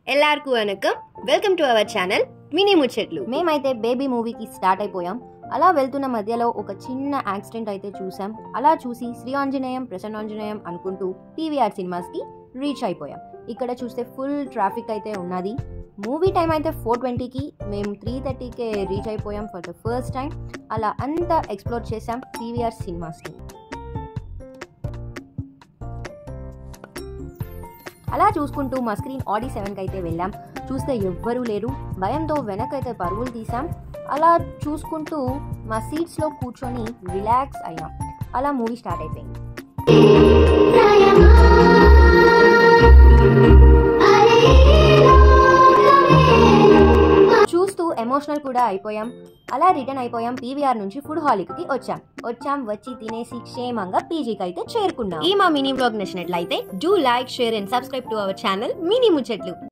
ఎల్లార్కు వనకం welcome to our channel mini Muchatlu మేమైతే baby మూవీకి స్టార్ట్ అయిపోయాం అలా వెళ్తున్న మధ్యలో ఒక చిన్న యాక్సిడెంట్ అయితే చూసాం అలా చూసి శ్రీ ఆంజనేయం ప్రసన్నాంజనేయం అనుకుంటూ పీవీఆర్ సినిమాస్కి రీచ్ అయిపోయాం ఇక్కడ చూస్తే ఫుల్ ట్రాఫిక్ అయితే ఉన్నది మూవీ టైం అయితే ఫోర్ ట్వంటీకి మేము త్రీ థర్టీకే రీచ్ అయిపోయాం ఫర్ ద ఫస్ట్ టైం అలా అంతా ఎక్స్ప్లోర్ చేసాం పీవీఆర్ సినిమాస్ని అలా చూసుకుంటూ మా స్క్రీన్ ఆడి సెవెన్కి అయితే వెళ్ళాం చూస్తే ఎవ్వరూ లేరు భయంతో వెనకైతే పరుగులు తీసాం అలా చూసుకుంటూ మా సీట్స్లో కూర్చొని రిలాక్స్ అయ్యాం అలా మూవీ స్టార్ట్ అయిపోయింది చూస్తూ ఎమోషనల్ కూడా అయిపోయాం అలా రిటర్న్ అయిపోయాం పీవీఆర్ నుంచి ఫుడ్ హాలిక్కి వచ్చాం వచ్చాం వచ్చి తినేసి క్షేమంగా పీజీకి అయితే చేరుకున్నాం ఈ మా మినీ బ్లాగ్ నచ్చినట్లయితే do like share and subscribe to our channel mini ముచ్చట్లు